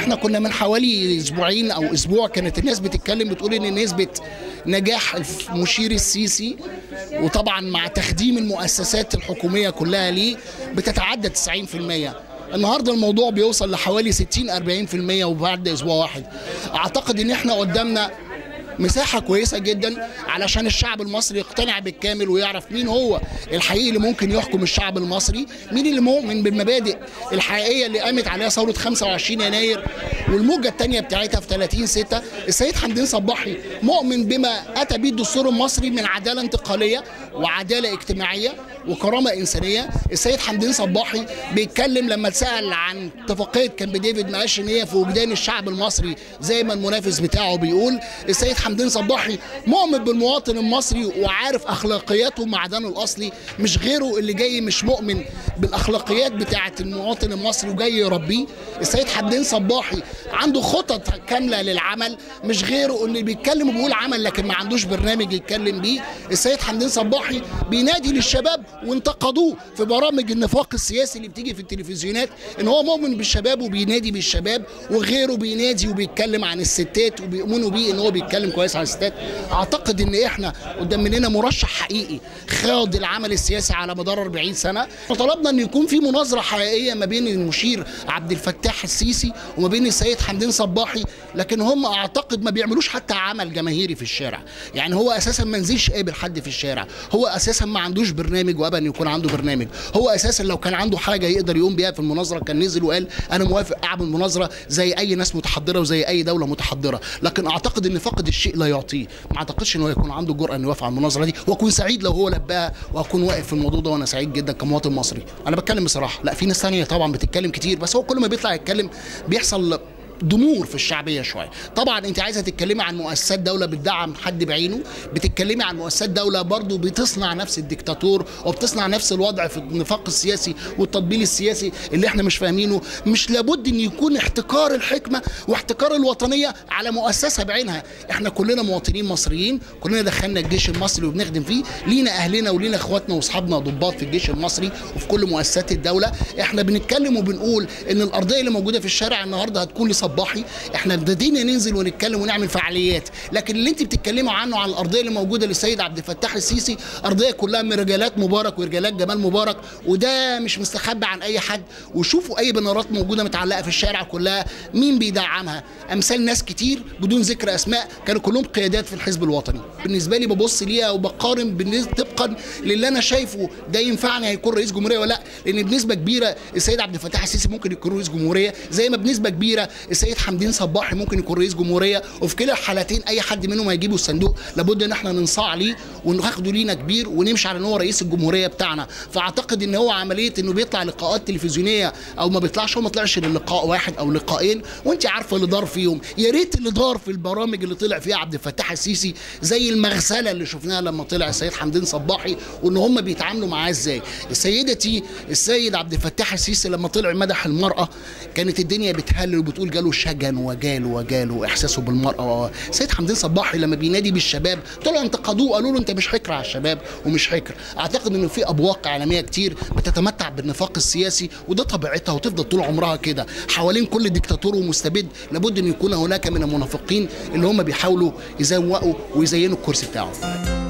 احنا كنا من حوالي اسبوعين او اسبوع كانت الناس بتتكلم بتقول ان نسبه نجاح المشير السيسي وطبعا مع تخديم المؤسسات الحكوميه كلها ليه بتتعدى 90% النهارده الموضوع بيوصل لحوالي 60 40% وبعد اسبوع واحد اعتقد ان احنا قدامنا مساحة كويسة جدا علشان الشعب المصري يقتنع بالكامل ويعرف مين هو الحقيقي اللي ممكن يحكم الشعب المصري مين اللي مؤمن بالمبادئ الحقيقية اللي قامت عليها ثورة 25 يناير والموجة الثانية بتاعتها في 30 6 السيد حمدين صباحي مؤمن بما أتى به الدستور المصري من عدالة انتقالية وعدالة اجتماعية وكرامة إنسانية السيد حمدين صباحي بيتكلم لما اتسأل عن اتفاقية كامب ديفيد ما قالش إن هي في وجدان الشعب المصري زي ما المنافس بتاعه بيقول السيد حمدين صباحي مؤمن بالمواطن المصري وعارف اخلاقياته ومعدنه الاصلي مش غيره اللي جاي مش مؤمن بالاخلاقيات بتاعه المواطن المصري وجاي يربيه السيد حمدين صباحي عنده خطط كامله للعمل مش غيره اللي بيتكلم وبيقول عمل لكن ما عندوش برنامج يتكلم بيه السيد حمدين صباحي بينادي للشباب وانتقدوه في برامج النفاق السياسي اللي بتيجي في التلفزيونات ان هو مؤمن بالشباب وبينادي بالشباب وغيره بينادي وبيتكلم عن الستات وبيؤمنوا بيه ان هو بيتكلم كويس عن الستات اعتقد ان احنا قدام مننا مرشح حقيقي خاض العمل السياسي على مدار 40 سنه وطلبنا ان يكون في مناظره حقيقيه ما بين المشير عبد الفتاح السيسي وما بين السيد حمدين صباحي لكن هم اعتقد ما بيعملوش حتى عمل جماهيري في الشارع يعني هو اساسا ما نزلش قابل حد في الشارع هو اساسا ما عندوش برنامج وابا ان يكون عنده برنامج هو اساسا لو كان عنده حاجه يقدر يقوم بيها في المناظره كان نزل وقال انا موافق اعمل مناظره زي اي ناس متحضره وزي اي دوله متحضره لكن اعتقد ان فقد الشيء لا يعطيه ما اعتقدش ان هو يكون عنده جرأه انه يوافق على المناظره دي واكون سعيد لو هو لباها واكون واقف في الموضوع ده وانا سعيد جدا كمواطن مصري انا بتكلم بصراحه لا في ناس ثانيه طبعا بتتكلم كتير بس هو كل ما بيطلع يتكلم بيحصل ضمور في الشعبيه شويه طبعا انت عايزه تتكلمي عن مؤسسات دوله بتدعم حد بعينه بتتكلمي عن مؤسسات دوله برضو بتصنع نفس الدكتاتور وبتصنع نفس الوضع في النفاق السياسي والتطبيل السياسي اللي احنا مش فاهمينه مش لابد ان يكون احتكار الحكمه واحتكار الوطنيه على مؤسسه بعينها احنا كلنا مواطنين مصريين كلنا دخلنا الجيش المصري وبنخدم فيه لينا اهلنا ولينا اخواتنا واصحابنا ضباط في الجيش المصري وفي كل مؤسسات الدوله احنا بنتكلم وبنقول ان الارضيه اللي موجوده في الشارع النهارده هتكون صباحي احنا ابتدينا ننزل ونتكلم ونعمل فعاليات لكن اللي انت بتتكلموا عنه على الارضيه اللي موجوده للسيد عبد الفتاح السيسي ارضيه كلها من رجالات مبارك ورجالات جمال مبارك وده مش مستخبي عن اي حد وشوفوا اي بنارات موجوده متعلقه في الشارع كلها مين بيدعمها امثال ناس كتير بدون ذكر اسماء كانوا كلهم قيادات في الحزب الوطني بالنسبه لي ببص ليها وبقارن بالنسبة طبقا للي انا شايفه ده ينفعني هيكون رئيس جمهوريه ولا لا لان بنسبه كبيره السيد عبد الفتاح السيسي ممكن يكون رئيس جمهوريه زي ما بنسبه كبيره السيد حمدين صباحي ممكن يكون رئيس جمهوريه وفي كلا الحالتين اي حد منهم هيجيبوا الصندوق لابد ان احنا ننصاع ليه وناخده لينا كبير ونمشي على ان هو رئيس الجمهوريه بتاعنا فاعتقد ان هو عمليه انه بيطلع لقاءات تلفزيونيه او ما بيطلعش هو ما طلعش للقاء واحد او لقاءين وانت عارفه اللي دار فيهم يا ريت اللي دار في البرامج اللي طلع فيها عبد الفتاح السيسي زي المغسله اللي شفناها لما طلع السيد حمدين صباحي وان هم بيتعاملوا معاه ازاي سيدتي السيد عبد الفتاح السيسي لما طلع مدح المراه كانت الدنيا بتهلل وبتقول جاله شجن وجاله وجاله احساسه بالمراه سيد حمدين صباحي لما بينادي بالشباب طلعوا انتقدوه قالوا له انت مش حكر على الشباب ومش حكر اعتقد انه في ابواق اعلاميه كتير بتتمتع بالنفاق السياسي وده طبيعتها وتفضل طول عمرها كده حوالين كل ديكتاتور ومستبد لابد ان يكون هناك من المنافقين اللي هم بيحاولوا يزوقوا ويزينوا الكرسي بتاعه